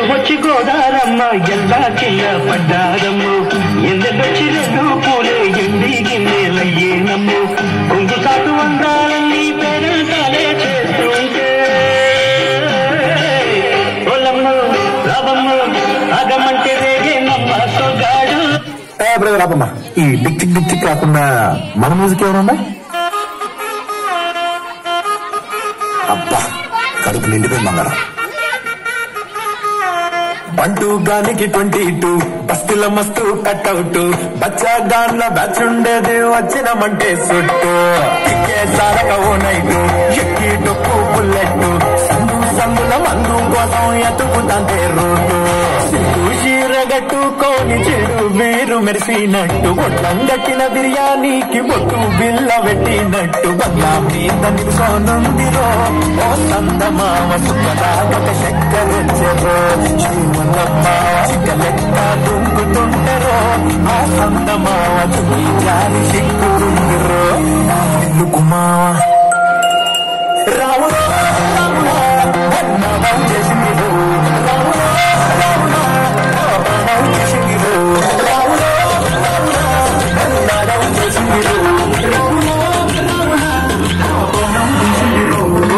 వచ్చి గోదారమ్మ ఎల్లా కింద పడ్డారమ్ము ఎందొచ్చి రెండు పూలే ఎండి గిన్నెలయ్యేనమ్ము కొంగు సాటు వందాలన్నీ పేరంటాలే చేస్తుంటే ఒలమ్మ రాబమ్మ అగమంటే రేగే నమ్మ సొగాడు ఏ బ్రదర్ రాపమ్మా ఈ డిక్ టిక్ డిక్ టిక్ కాకుండా మన మ్యూజిక్ ఏమన్నా అబ్బా కడుపు నిండిపోయింది బంగారం బంటూ గానికి ట్వంటీ టూ బస్తుల మస్తు కట్అవుట్ బచ్చా గాన్ల బ్యాచ్ ఉండేది వచ్చినమంటే సుట్టు టిక్కే సారక ఓ నైటు ఎక్కి డొక్కు బుల్లెట్ సందు సందుల మందు కోసం ఎత్తుకుంటే రోడ్డు సిగ్గు చీరగట్టుకోని చెడు వీరు మెరిసినట్టు ఒట్లం గట్టిన బిర్యానీకి బొట్టు బిల్ల పెట్టినట్టు బంగ్లా మీద నిలుసోనుందిరో ఓ సందమామ సుఖదాగక చక్కరొచ్చెరో శ్రీమల్లమ్మ చిక్కలెక్క దుంకుతుంటరో ఆ సందమామ తుని జారి సిక్కుతుందిరో ఇల్లు కుమావా రాముడా రాముడా ధన్యవాదం చేసిందిరో రాముడా రాముడా ధన్యవాదం చేసిందిరో రాముడా రాముడా ధన్యవాదం చేసిందిరో రాముడా రాముడా ధన్యవాదం చేసిందిరో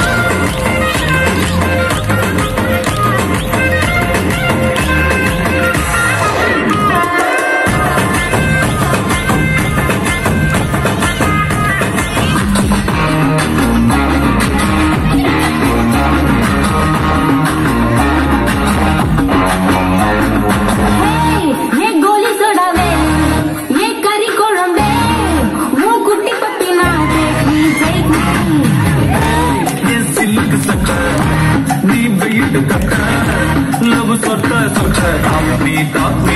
ये गोली सोडावे ये करी कोळंबे वो कुट्टी पट्टी ना देखी देखी ये सिल्क सट नी वेट कट लव सट सट अपनी दात